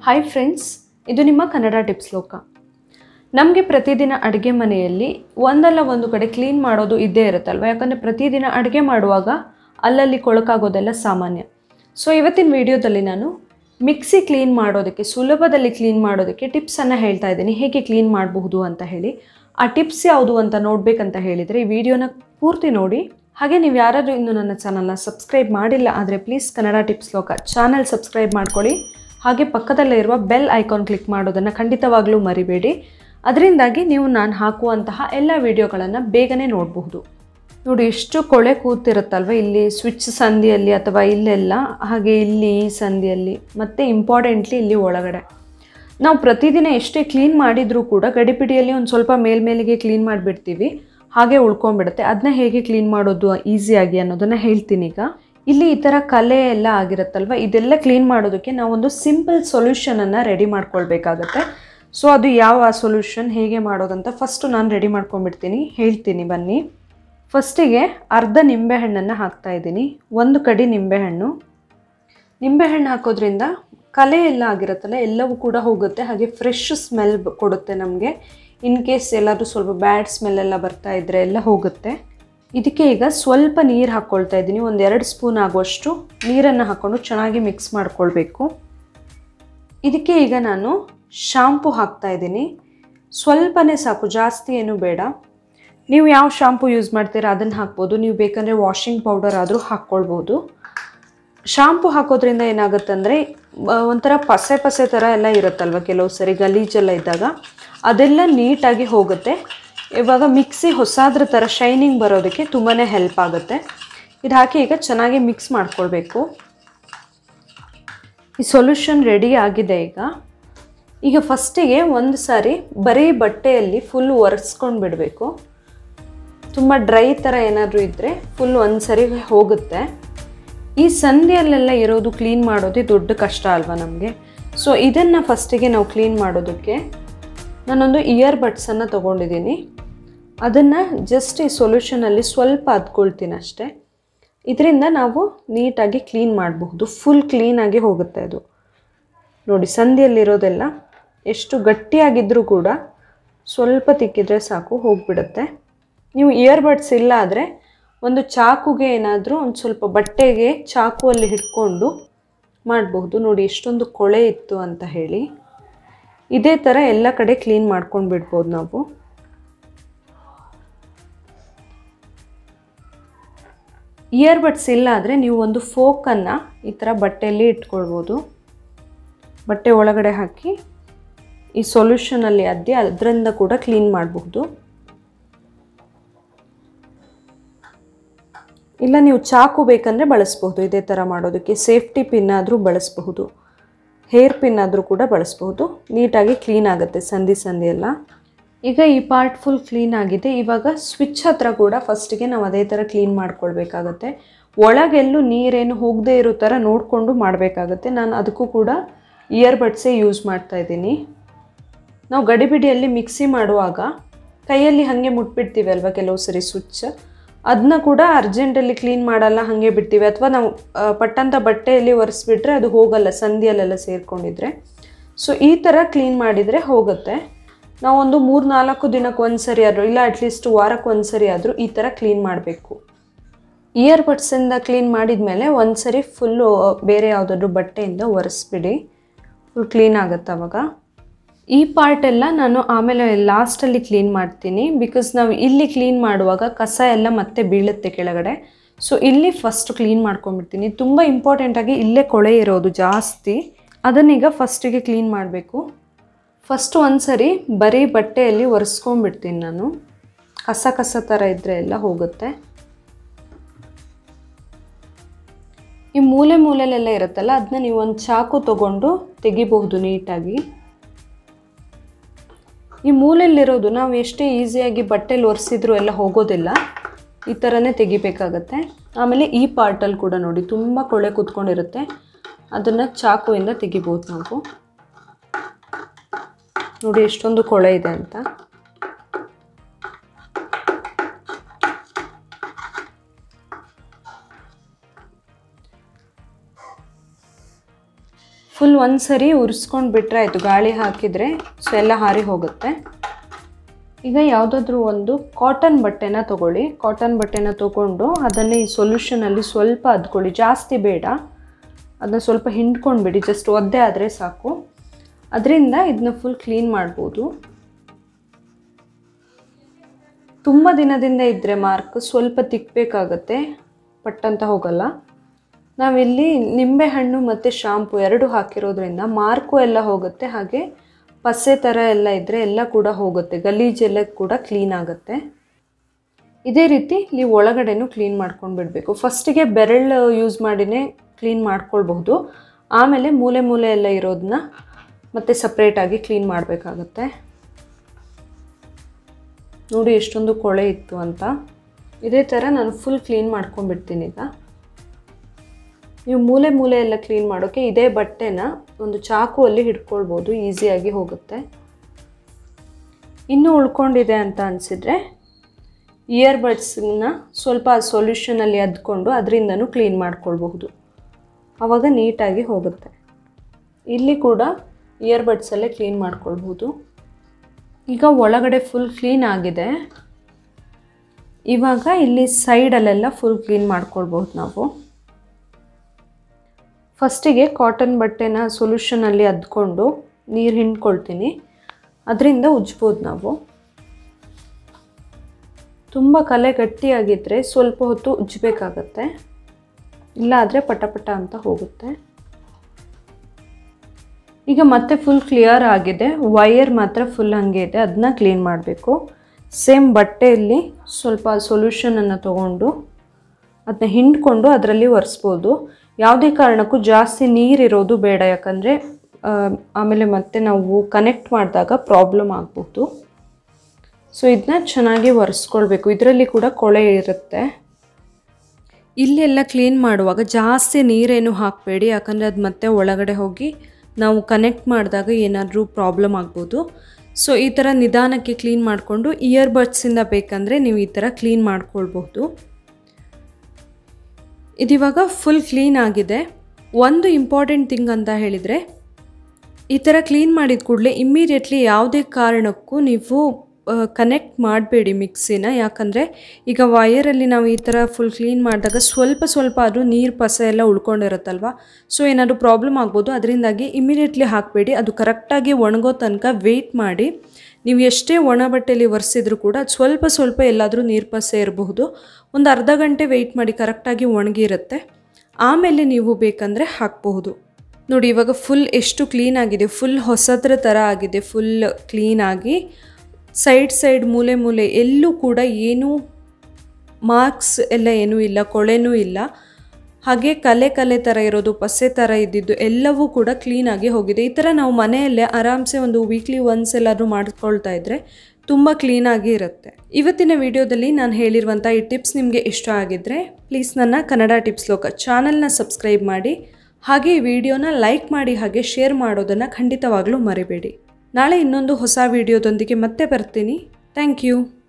hi friends ಇದು ನಿಮ್ಮ Kannada tips ಲೋಕ ನಮಗೆ ಪ್ರತಿದಿನ ಅಡುಗೆ ಮನೆಯಲ್ಲಿ ಒಂದಲ್ಲ ಒಂದು ಕಡೆ ಕ್ಲೀನ್ ಮಾಡೋದು ಇದ್ದೇ ಇರುತ್ತಲ್ವ ಯಾಕಂದರೆ ಪ್ರತಿದಿನ ಅಡುಗೆ ಮಾಡುವಾಗ ಅಲ್ಲಲ್ಲಿ ಕೊಳಕಾಗೋದೆಲ್ಲ ಸಾಮಾನ್ಯ ಸೊ ಇವತ್ತಿನ ವಿಡಿಯೋದಲ್ಲಿ ನಾನು ಮಿಕ್ಸಿ ಕ್ಲೀನ್ ಮಾಡೋದಕ್ಕೆ ಸುಲಭದಲ್ಲಿ ಕ್ಲೀನ್ ಮಾಡೋದಕ್ಕೆ ಟಿಪ್ಸನ್ನು ಹೇಳ್ತಾ ಇದ್ದೀನಿ ಹೇಗೆ ಕ್ಲೀನ್ ಮಾಡಬಹುದು ಅಂತ ಹೇಳಿ ಆ ಟಿಪ್ಸ್ ಯಾವುದು ಅಂತ ನೋಡಬೇಕಂತ ಹೇಳಿದರೆ ಈ ವಿಡಿಯೋನ ಪೂರ್ತಿ ನೋಡಿ ಹಾಗೆ ನೀವು ಯಾರಾದರೂ ಇನ್ನು ನನ್ನ ಚಾನಲ್ನ ಸಬ್ಸ್ಕ್ರೈಬ್ ಮಾಡಿಲ್ಲ ಆದರೆ please Kannada tips Loka channel subscribe ಮಾಡ್ಕೊಳ್ಳಿ ಹಾಗೆ ಪಕ್ಕದಲ್ಲೇ ಇರುವ ಬೆಲ್ ಐಕಾನ್ ಕ್ಲಿಕ್ ಮಾಡೋದನ್ನು ಖಂಡಿತವಾಗ್ಲೂ ಮರಿಬೇಡಿ ಅದರಿಂದಾಗಿ ನೀವು ನಾನು ಹಾಕುವಂತಹ ಎಲ್ಲ ವಿಡಿಯೋಗಳನ್ನು ಬೇಗನೆ ನೋಡಬಹುದು ನೋಡಿ ಎಷ್ಟು ಕೊಳೆ ಕೂತಿರುತ್ತಲ್ವ ಇಲ್ಲಿ ಸ್ವಿಚ್ ಸಂದಿಯಲ್ಲಿ ಅಥವಾ ಇಲ್ಲೆಲ್ಲ ಹಾಗೆ ಇಲ್ಲಿ ಈ ಸಂದಿಯಲ್ಲಿ ಮತ್ತು ಇಂಪಾರ್ಟೆಂಟ್ಲಿ ಇಲ್ಲಿ ಒಳಗಡೆ ನಾವು ಪ್ರತಿದಿನ ಎಷ್ಟೇ ಕ್ಲೀನ್ ಮಾಡಿದರೂ ಕೂಡ ಗಡಿಪಿಡಿಯಲ್ಲಿ ಒಂದು ಸ್ವಲ್ಪ ಮೇಲ್ಮೇಲಿಗೆ ಕ್ಲೀನ್ ಮಾಡಿಬಿಡ್ತೀವಿ ಹಾಗೆ ಉಳ್ಕೊಂಡ್ಬಿಡುತ್ತೆ ಅದನ್ನ ಹೇಗೆ ಕ್ಲೀನ್ ಮಾಡೋದು ಈಸಿಯಾಗಿ ಅನ್ನೋದನ್ನು ಹೇಳ್ತೀನಿ ಈಗ ಇಲ್ಲಿ ಈ ಥರ ಕಲೆ ಎಲ್ಲ ಆಗಿರುತ್ತಲ್ವ ಇದೆಲ್ಲ ಕ್ಲೀನ್ ಮಾಡೋದಕ್ಕೆ ನಾವೊಂದು ಸಿಂಪಲ್ ಸೊಲ್ಯೂಷನನ್ನು ರೆಡಿ ಮಾಡ್ಕೊಳ್ಬೇಕಾಗತ್ತೆ ಸೊ ಅದು ಯಾವ ಸೊಲ್ಯೂಷನ್ ಹೇಗೆ ಮಾಡೋದಂತ ಫಸ್ಟು ನಾನು ರೆಡಿ ಮಾಡ್ಕೊಂಡ್ಬಿಡ್ತೀನಿ ಹೇಳ್ತೀನಿ ಬನ್ನಿ ಫಸ್ಟಿಗೆ ಅರ್ಧ ನಿಂಬೆಹಣ್ಣನ್ನು ಹಾಕ್ತಾ ಇದ್ದೀನಿ ಒಂದು ಕಡಿ ನಿಂಬೆಹಣ್ಣು ನಿಂಬೆಹಣ್ಣು ಹಾಕೋದ್ರಿಂದ ಕಲೆ ಎಲ್ಲ ಆಗಿರುತ್ತಲ್ಲ ಎಲ್ಲವೂ ಕೂಡ ಹೋಗುತ್ತೆ ಹಾಗೆ ಫ್ರೆಶ್ ಸ್ಮೆಲ್ ಕೊಡುತ್ತೆ ನಮಗೆ ಇನ್ ಕೇಸ್ ಎಲ್ಲಾದರೂ ಸ್ವಲ್ಪ ಬ್ಯಾಡ್ ಸ್ಮೆಲ್ ಎಲ್ಲ ಬರ್ತಾ ಇದ್ದರೆ ಎಲ್ಲ ಹೋಗುತ್ತೆ ಇದಕ್ಕೆ ಈಗ ಸ್ವಲ್ಪ ನೀರು ಹಾಕ್ಕೊಳ್ತಾ ಇದ್ದೀನಿ ಒಂದು ಎರಡು ಸ್ಪೂನ್ ಆಗುವಷ್ಟು ನೀರನ್ನು ಹಾಕ್ಕೊಂಡು ಚೆನ್ನಾಗಿ ಮಿಕ್ಸ್ ಮಾಡ್ಕೊಳ್ಬೇಕು ಇದಕ್ಕೆ ಈಗ ನಾನು ಶಾಂಪು ಹಾಕ್ತಾ ಇದ್ದೀನಿ ಸ್ವಲ್ಪನೇ ಸಾಕು ಜಾಸ್ತಿ ಏನು ಬೇಡ ನೀವು ಯಾವ ಶಾಂಪು ಯೂಸ್ ಮಾಡ್ತೀರಾ ಅದನ್ನು ಹಾಕ್ಬೋದು ನೀವು ಬೇಕಂದರೆ ವಾಷಿಂಗ್ ಪೌಡರ್ ಆದರೂ ಹಾಕ್ಕೊಳ್ಬೋದು ಶಾಂಪು ಹಾಕೋದ್ರಿಂದ ಏನಾಗುತ್ತೆ ಅಂದರೆ ಒಂಥರ ಪಸೆ ಪಸೆ ಥರ ಎಲ್ಲ ಇರುತ್ತಲ್ವ ಕೆಲವು ಸರಿ ಗಲೀಜೆಲ್ಲ ಇದ್ದಾಗ ಅದೆಲ್ಲ ನೀಟಾಗಿ ಹೋಗುತ್ತೆ ಇವಾಗ ಮಿಕ್ಸಿ ಹೊಸಾದ್ರ ಥರ ಶೈನಿಂಗ್ ಬರೋದಕ್ಕೆ ತುಂಬಾ ಹೆಲ್ಪ್ ಆಗುತ್ತೆ ಇದು ಹಾಕಿ ಈಗ ಚೆನ್ನಾಗಿ ಮಿಕ್ಸ್ ಮಾಡ್ಕೊಳ್ಬೇಕು ಈ ಸೊಲ್ಯೂಷನ್ ರೆಡಿ ಆಗಿದೆ ಈಗ ಈಗ ಫಸ್ಟಿಗೆ ಒಂದು ಸಾರಿ ಬರೀ ಬಟ್ಟೆಯಲ್ಲಿ ಫುಲ್ ಒರೆಸ್ಕೊಂಡು ಬಿಡಬೇಕು ತುಂಬ ಡ್ರೈ ಥರ ಏನಾದರೂ ಇದ್ದರೆ ಫುಲ್ ಒಂದು ಸರಿ ಹೋಗುತ್ತೆ ಈ ಸಂಧಿಯಲ್ಲೆಲ್ಲ ಇರೋದು ಕ್ಲೀನ್ ಮಾಡೋದೇ ದೊಡ್ಡ ಕಷ್ಟ ಅಲ್ವಾ ನಮಗೆ ಸೊ ಇದನ್ನು ಫಸ್ಟಿಗೆ ನಾವು ಕ್ಲೀನ್ ಮಾಡೋದಕ್ಕೆ ನಾನೊಂದು ಇಯರ್ ಬಡ್ಸನ್ನು ತೊಗೊಂಡಿದ್ದೀನಿ ಅದನ್ನು ಜಸ್ಟ್ ಈ ಸೊಲ್ಯೂಷನಲ್ಲಿ ಸ್ವಲ್ಪ ಅದ್ಕೊಳ್ತೀನಿ ಅಷ್ಟೇ ಇದರಿಂದ ನಾವು ನೀಟಾಗಿ ಕ್ಲೀನ್ ಮಾಡಬಹುದು ಫುಲ್ ಕ್ಲೀನಾಗಿ ಹೋಗುತ್ತೆ ಅದು ನೋಡಿ ಸಂಧಿಯಲ್ಲಿರೋದೆಲ್ಲ ಎಷ್ಟು ಗಟ್ಟಿಯಾಗಿದ್ದರೂ ಕೂಡ ಸ್ವಲ್ಪ ತಿಕ್ಕಿದ್ರೆ ಸಾಕು ಹೋಗಿಬಿಡುತ್ತೆ ನೀವು ಇಯರ್ ಬಡ್ಸ್ ಇಲ್ಲ ಆದರೆ ಒಂದು ಚಾಕುಗೆ ಏನಾದರೂ ಒಂದು ಸ್ವಲ್ಪ ಬಟ್ಟೆಗೆ ಚಾಕುವಲ್ಲಿ ಹಿಡ್ಕೊಂಡು ಮಾಡಬಹುದು ನೋಡಿ ಎಷ್ಟೊಂದು ಕೊಳೆ ಇತ್ತು ಅಂತ ಹೇಳಿ ಇದೇ ಥರ ಎಲ್ಲ ಕಡೆ ಕ್ಲೀನ್ ಮಾಡ್ಕೊಂಡು ಬಿಡ್ಬೋದು ನಾವು ಇಯರ್ ಬಡ್ಸ್ ಇಲ್ಲ ಆದರೆ ನೀವು ಒಂದು ಫೋಕನ್ನು ಈ ಥರ ಬಟ್ಟೆಯಲ್ಲಿ ಇಟ್ಕೊಳ್ಬೋದು ಬಟ್ಟೆ ಒಳಗಡೆ ಹಾಕಿ ಈ ಸೊಲ್ಯೂಷನಲ್ಲಿ ಅದ್ದಿ ಅದರಿಂದ ಕೂಡ ಕ್ಲೀನ್ ಮಾಡಬಹುದು ಇಲ್ಲ ನೀವು ಚಾಕು ಬೇಕಂದರೆ ಬಳಸ್ಬಹುದು ಇದೇ ಥರ ಮಾಡೋದಕ್ಕೆ ಸೇಫ್ಟಿ ಪಿನ್ ಆದರೂ ಬಳಸಬಹುದು ಹೇರ್ ಪಿನ್ ಆದರೂ ಕೂಡ ಬಳಸಬಹುದು ನೀಟಾಗಿ ಕ್ಲೀನ್ ಆಗುತ್ತೆ ಸಂಧಿ ಸಂಧಿ ಎಲ್ಲ ಈಗ ಈ ಪಾರ್ಟ್ ಫುಲ್ ಕ್ಲೀನ್ ಆಗಿದೆ ಇವಾಗ ಸ್ವಿಚ್ ಹತ್ರ ಕೂಡ ಫಸ್ಟಿಗೆ ನಾವು ಅದೇ ಥರ ಕ್ಲೀನ್ ಮಾಡ್ಕೊಳ್ಬೇಕಾಗತ್ತೆ ಒಳಗೆಲ್ಲೂ ನೀರೇನು ಹೋಗದೇ ಇರೋ ಥರ ನೋಡಿಕೊಂಡು ಮಾಡಬೇಕಾಗತ್ತೆ ನಾನು ಅದಕ್ಕೂ ಕೂಡ ಇಯರ್ ಬಡ್ಸೇ ಯೂಸ್ ಮಾಡ್ತಾ ಇದ್ದೀನಿ ನಾವು ಗಡಿಬಿಡಿಯಲ್ಲಿ ಮಿಕ್ಸಿ ಮಾಡುವಾಗ ಕೈಯಲ್ಲಿ ಹಾಗೆ ಮುಟ್ಬಿಡ್ತೀವಿ ಅಲ್ವಾ ಕೆಲವು ಸರಿ ಸ್ವಿಚ್ ಅದನ್ನ ಕೂಡ ಅರ್ಜೆಂಟಲ್ಲಿ ಕ್ಲೀನ್ ಮಾಡಲ್ಲ ಹಾಗೆ ಬಿಡ್ತೀವಿ ಅಥವಾ ನಾವು ಪಟ್ಟಂಥ ಬಟ್ಟೆಯಲ್ಲಿ ಒರೆಸ್ಬಿಟ್ರೆ ಅದು ಹೋಗಲ್ಲ ಸಂಧಿಯಲ್ಲೆಲ್ಲ ಸೇರಿಕೊಂಡಿದ್ರೆ ಸೊ ಈ ಥರ ಕ್ಲೀನ್ ಮಾಡಿದರೆ ಹೋಗುತ್ತೆ ನಾವೊಂದು ಮೂರು ನಾಲ್ಕು ದಿನಕ್ಕೆ ಒಂದು ಸರಿ ಆದರೂ ಇಲ್ಲ ಅಟ್ಲೀಸ್ಟ್ ವಾರಕ್ಕೆ ಒಂದು ಸರಿ ಆದರೂ ಈ ಥರ ಕ್ಲೀನ್ ಮಾಡಬೇಕು ಇಯರ್ ಬಡ್ಸಿಂದ ಕ್ಲೀನ್ ಮಾಡಿದ ಮೇಲೆ ಒಂದು ಸರಿ ಫುಲ್ಲು ಬೇರೆ ಯಾವುದಾದ್ರೂ ಬಟ್ಟೆಯಿಂದ ಒರೆಸ್ಬಿಡಿ ಫುಲ್ ಕ್ಲೀನ್ ಆಗುತ್ತೆ ಅವಾಗ ಈ ಪಾರ್ಟ್ ಎಲ್ಲ ನಾನು ಆಮೇಲೆ ಲಾಸ್ಟಲ್ಲಿ ಕ್ಲೀನ್ ಮಾಡ್ತೀನಿ ಬಿಕಾಸ್ ನಾವು ಇಲ್ಲಿ ಕ್ಲೀನ್ ಮಾಡುವಾಗ ಕಸ ಎಲ್ಲ ಮತ್ತೆ ಬೀಳುತ್ತೆ ಕೆಳಗಡೆ ಸೊ ಇಲ್ಲಿ ಫಸ್ಟ್ ಕ್ಲೀನ್ ಮಾಡ್ಕೊಂಡ್ಬಿಡ್ತೀನಿ ತುಂಬ ಇಂಪಾರ್ಟೆಂಟಾಗಿ ಇಲ್ಲೇ ಕೊಳೆ ಇರೋದು ಜಾಸ್ತಿ ಅದನ್ನೀಗ ಫಸ್ಟಿಗೆ ಕ್ಲೀನ್ ಮಾಡಬೇಕು ಫಸ್ಟ್ ಒಂದು ಸರಿ ಬರೀ ಬಟ್ಟೆಯಲ್ಲಿ ಒರೆಸ್ಕೊಂಡ್ಬಿಡ್ತೀನಿ ನಾನು ಕಸ ಕಸ ಥರ ಇದ್ದರೆ ಎಲ್ಲ ಹೋಗುತ್ತೆ ಈ ಮೂಲೆ ಮೂಲೆಲೆಲ್ಲ ಇರುತ್ತಲ್ಲ ಅದನ್ನ ನೀವು ಒಂದು ಚಾಕು ತೊಗೊಂಡು ತೆಗಿಬಹುದು ನೀಟಾಗಿ ಈ ಮೂಲೆಯಲ್ಲಿರೋದು ನಾವು ಎಷ್ಟೇ ಈಸಿಯಾಗಿ ಬಟ್ಟೆಲಿ ಒರೆಸಿದ್ರು ಎಲ್ಲ ಹೋಗೋದಿಲ್ಲ ಈ ಥರನೇ ತೆಗಿಬೇಕಾಗತ್ತೆ ಆಮೇಲೆ ಈ ಪಾರ್ಟಲ್ಲಿ ಕೂಡ ನೋಡಿ ತುಂಬ ಕೊಳೆ ಕೂತ್ಕೊಂಡಿರುತ್ತೆ ಅದನ್ನು ಚಾಕುವಿಂದ ತೆಗಿಬೋದು ನಾವು ನೋಡಿ ಎಷ್ಟೊಂದು ಕೊಳೆ ಇದೆ ಅಂತ ಫುಲ್ ಒಂದು ಸರಿ ಉರಿಸ್ಕೊಂಡು ಬಿಟ್ಟರೆ ಆಯಿತು ಗಾಳಿ ಹಾಕಿದರೆ ಸೊ ಎಲ್ಲ ಹಾರಿ ಹೋಗುತ್ತೆ ಈಗ ಯಾವುದಾದ್ರೂ ಒಂದು ಕಾಟನ್ ಬಟ್ಟೆನ ತಗೊಳ್ಳಿ ಕಾಟನ್ ಬಟ್ಟೆನ ತಗೊಂಡು ಅದನ್ನೇ ಈ ಸೊಲ್ಯೂಷನಲ್ಲಿ ಸ್ವಲ್ಪ ಅದ್ಕೊಳ್ಳಿ ಜಾಸ್ತಿ ಬೇಡ ಅದನ್ನ ಸ್ವಲ್ಪ ಹಿಂಡ್ಕೊಂಡ್ಬಿಡಿ ಜಸ್ಟ್ ಒದ್ದೆ ಆದರೆ ಸಾಕು ಅದರಿಂದ ಇದನ್ನ ಫುಲ್ ಕ್ಲೀನ್ ಮಾಡ್ಬೋದು ತುಂಬ ದಿನದಿಂದ ಇದ್ದರೆ ಮಾರ್ಕ್ ಸ್ವಲ್ಪ ತಿಕ್ಕಬೇಕಾಗತ್ತೆ ಪಟ್ಟಂತ ಹೋಗಲ್ಲ ನಾವಿಲ್ಲಿ ನಿಂಬೆಹಣ್ಣು ಮತ್ತು ಶಾಂಪು ಎರಡು ಹಾಕಿರೋದ್ರಿಂದ ಮಾರ್ಕು ಎಲ್ಲ ಹೋಗುತ್ತೆ ಹಾಗೆ ಪಸೆ ಥರ ಎಲ್ಲ ಇದ್ದರೆ ಎಲ್ಲ ಕೂಡ ಹೋಗುತ್ತೆ ಗಲೀಜೆಲ್ಲ ಕೂಡ ಕ್ಲೀನ್ ಆಗುತ್ತೆ ಇದೇ ರೀತಿ ನೀವು ಒಳಗಡೆನೂ ಕ್ಲೀನ್ ಮಾಡ್ಕೊಂಡು ಬಿಡಬೇಕು ಫಸ್ಟಿಗೆ ಬೆರಳು ಯೂಸ್ ಮಾಡಿನೇ ಕ್ಲೀನ್ ಮಾಡ್ಕೊಳ್ಬಹುದು ಆಮೇಲೆ ಮೂಲೆ ಮೂಲೆ ಎಲ್ಲ ಇರೋದನ್ನ ಮತ್ತೆ ಸಪ್ರೇಟಾಗಿ ಕ್ಲೀನ್ ಮಾಡಬೇಕಾಗತ್ತೆ ನೋಡಿ ಎಷ್ಟೊಂದು ಕೊಳೆ ಇತ್ತು ಅಂತ ಇದೇ ಥರ ನಾನು ಫುಲ್ ಕ್ಲೀನ್ ಮಾಡ್ಕೊಂಡ್ಬಿಡ್ತೀನಿ ಈಗ ನೀವು ಮೂಲೆ ಮೂಲೆ ಎಲ್ಲ ಕ್ಲೀನ್ ಮಾಡೋಕ್ಕೆ ಇದೇ ಬಟ್ಟೆನ ಒಂದು ಚಾಕುವಲ್ಲಿ ಹಿಡ್ಕೊಳ್ಬೋದು ಈಸಿಯಾಗಿ ಹೋಗುತ್ತೆ ಇನ್ನೂ ಉಳ್ಕೊಂಡಿದೆ ಅಂತ ಅನಿಸಿದರೆ ಇಯರ್ ಬಡ್ಸ್ನ ಸ್ವಲ್ಪ ಸೊಲ್ಯೂಷನಲ್ಲಿ ಅದ್ಕೊಂಡು ಅದರಿಂದನೂ ಕ್ಲೀನ್ ಮಾಡ್ಕೊಳ್ಬಹುದು ಆವಾಗ ನೀಟಾಗಿ ಹೋಗುತ್ತೆ ಇಲ್ಲಿ ಕೂಡ ಇಯರ್ ಬಡ್ಸಲ್ಲೇ ಕ್ಲೀನ್ ಮಾಡ್ಕೊಳ್ಬೋದು ಈಗ ಒಳಗಡೆ ಫುಲ್ ಕ್ಲೀನ್ ಆಗಿದೆ ಇವಾಗ ಇಲ್ಲಿ ಸೈಡಲ್ಲೆಲ್ಲ ಫುಲ್ ಕ್ಲೀನ್ ಮಾಡ್ಕೊಳ್ಬೋದು ನಾವು ಫಸ್ಟಿಗೆ ಕಾಟನ್ ಬಟ್ಟೆನ ಸೊಲ್ಯೂಷನಲ್ಲಿ ಅದ್ಕೊಂಡು ನೀರು ಹಿಂಡ್ಕೊಳ್ತೀನಿ ಅದರಿಂದ ಉಜ್ಬೋದು ನಾವು ತುಂಬ ಕಲೆ ಗಟ್ಟಿಯಾಗಿದ್ದರೆ ಸ್ವಲ್ಪ ಹೊತ್ತು ಉಜ್ಜಬೇಕಾಗತ್ತೆ ಇಲ್ಲ ಆದರೆ ಪಟ ಪಟ ಅಂತ ಹೋಗುತ್ತೆ ಈಗ ಮತ್ತೆ ಫುಲ್ ಕ್ಲಿಯರ್ ಆಗಿದೆ ವೈಯರ್ ಮಾತ್ರ ಫುಲ್ ಹಾಗೆ ಇದೆ ಅದನ್ನ ಕ್ಲೀನ್ ಮಾಡಬೇಕು ಸೇಮ್ ಬಟ್ಟೆಯಲ್ಲಿ ಸ್ವಲ್ಪ ಸೊಲ್ಯೂಷನನ್ನು ತೊಗೊಂಡು ಅದನ್ನ ಹಿಂಡ್ಕೊಂಡು ಅದರಲ್ಲಿ ಒರೆಸ್ಬೋದು ಯಾವುದೇ ಕಾರಣಕ್ಕೂ ಜಾಸ್ತಿ ನೀರಿರೋದು ಬೇಡ ಯಾಕಂದರೆ ಆಮೇಲೆ ಮತ್ತೆ ನಾವು ಕನೆಕ್ಟ್ ಮಾಡಿದಾಗ ಪ್ರಾಬ್ಲಮ್ ಆಗ್ಬೋದು ಸೊ ಇದನ್ನ ಚೆನ್ನಾಗಿ ಒರೆಸ್ಕೊಳ್ಬೇಕು ಇದರಲ್ಲಿ ಕೂಡ ಕೊಳೆ ಇರುತ್ತೆ ಇಲ್ಲೆಲ್ಲ ಕ್ಲೀನ್ ಮಾಡುವಾಗ ಜಾಸ್ತಿ ನೀರೇನು ಹಾಕಬೇಡಿ ಯಾಕಂದರೆ ಅದು ಮತ್ತೆ ಒಳಗಡೆ ಹೋಗಿ ನಾವು ಕನೆಕ್ಟ್ ಮಾಡಿದಾಗ ಏನಾದರೂ ಪ್ರಾಬ್ಲಮ್ ಆಗ್ಬೋದು ಸೊ ಈ ಥರ ನಿಧಾನಕ್ಕೆ ಕ್ಲೀನ್ ಮಾಡಿಕೊಂಡು ಇಯರ್ ಬಡ್ಸಿಂದ ಬೇಕಂದರೆ ನೀವು ಈ ಥರ ಕ್ಲೀನ್ ಮಾಡ್ಕೊಳ್ಬಹುದು ಇದಿವಾಗ ಫುಲ್ ಕ್ಲೀನ್ ಆಗಿದೆ ಒಂದು ಇಂಪಾರ್ಟೆಂಟ್ ಥಿಂಗ್ ಅಂತ ಹೇಳಿದರೆ ಈ ಥರ ಕ್ಲೀನ್ ಮಾಡಿದ ಕೂಡಲೇ ಇಮ್ಮಿಡಿಯೇಟ್ಲಿ ಯಾವುದೇ ಕಾರಣಕ್ಕೂ ನೀವು ಕನೆಕ್ಟ್ ಮಾಡಬೇಡಿ ಮಿಕ್ಸಿನ ಯಾಕಂದರೆ ಈಗ ವಯರಲ್ಲಿ ನಾವು ಈ ಥರ ಫುಲ್ ಕ್ಲೀನ್ ಮಾಡಿದಾಗ ಸ್ವಲ್ಪ ಸ್ವಲ್ಪ ಅದು ನೀರು ಪಸ ಎಲ್ಲ ಉಳ್ಕೊಂಡಿರುತ್ತಲ್ವ ಸೊ ಏನಾದರೂ ಪ್ರಾಬ್ಲಮ್ ಆಗ್ಬೋದು ಅದರಿಂದಾಗಿ ಇಮಿಡಿಯೇಟ್ಲಿ ಹಾಕಬೇಡಿ ಅದು ಕರೆಕ್ಟಾಗಿ ಒಣಗೋ ತನಕ ವೆಯ್ಟ್ ಮಾಡಿ ನೀವು ಎಷ್ಟೇ ಒಣ ಬಟ್ಟೆಯಲ್ಲಿ ಒರೆಸಿದ್ರು ಕೂಡ ಅದು ಸ್ವಲ್ಪ ಸ್ವಲ್ಪ ಎಲ್ಲಾದರೂ ನೀರು ಪಸೆ ಇರಬಹುದು ಒಂದು ಅರ್ಧ ಗಂಟೆ ವೆಯ್ಟ್ ಮಾಡಿ ಕರೆಕ್ಟಾಗಿ ಒಣಗಿರುತ್ತೆ ಆಮೇಲೆ ನೀವು ಬೇಕಂದರೆ ಹಾಕಬಹುದು ನೋಡಿ ಇವಾಗ ಫುಲ್ ಎಷ್ಟು ಕ್ಲೀನ್ ಆಗಿದೆ ಫುಲ್ ಹೊಸದ್ರ ಥರ ಆಗಿದೆ ಫುಲ್ ಕ್ಲೀನಾಗಿ ಸೈಡ್ ಸೈಡ್ ಮೂಲೆ ಮೂಲೆ ಎಲ್ಲೂ ಕೂಡ ಏನೂ ಮಾರ್ಕ್ಸ್ ಎಲ್ಲ ಏನೂ ಇಲ್ಲ ಕೊಳೆನೂ ಇಲ್ಲ ಹಾಗೆ ಕಲೆ ಕಲೆ ಥರ ಇರೋದು ಪಸೆ ಥರ ಇದ್ದಿದ್ದು ಎಲ್ಲವೂ ಕೂಡ ಕ್ಲೀನಾಗಿ ಹೋಗಿದೆ ಈ ಥರ ನಾವು ಮನೆಯಲ್ಲೇ ಆರಾಮ್ಸೆ ಒಂದು ವೀಕ್ಲಿ ಒನ್ಸ್ ಎಲ್ಲಾದರೂ ಮಾಡ್ಕೊಳ್ತಾ ಇದ್ದರೆ ತುಂಬ ಕ್ಲೀನಾಗಿ ಇರುತ್ತೆ ಇವತ್ತಿನ ವಿಡಿಯೋದಲ್ಲಿ ನಾನು ಹೇಳಿರುವಂಥ ಈ ಟಿಪ್ಸ್ ನಿಮಗೆ ಇಷ್ಟ ಆಗಿದ್ದರೆ ಪ್ಲೀಸ್ ನನ್ನ ಕನ್ನಡ ಟಿಪ್ಸ್ ಲೋಕ ಚಾನಲ್ನ ಸಬ್ಸ್ಕ್ರೈಬ್ ಮಾಡಿ ಹಾಗೆ ಈ ವಿಡಿಯೋನ ಲೈಕ್ ಮಾಡಿ ಹಾಗೆ ಶೇರ್ ಮಾಡೋದನ್ನು ಖಂಡಿತವಾಗ್ಲೂ ಮರಿಬೇಡಿ ನಾಳೆ ಇನ್ನೊಂದು ಹೊಸ ವಿಡಿಯೋದೊಂದಿಗೆ ಮತ್ತೆ ಬರ್ತೀನಿ ಥ್ಯಾಂಕ್ ಯು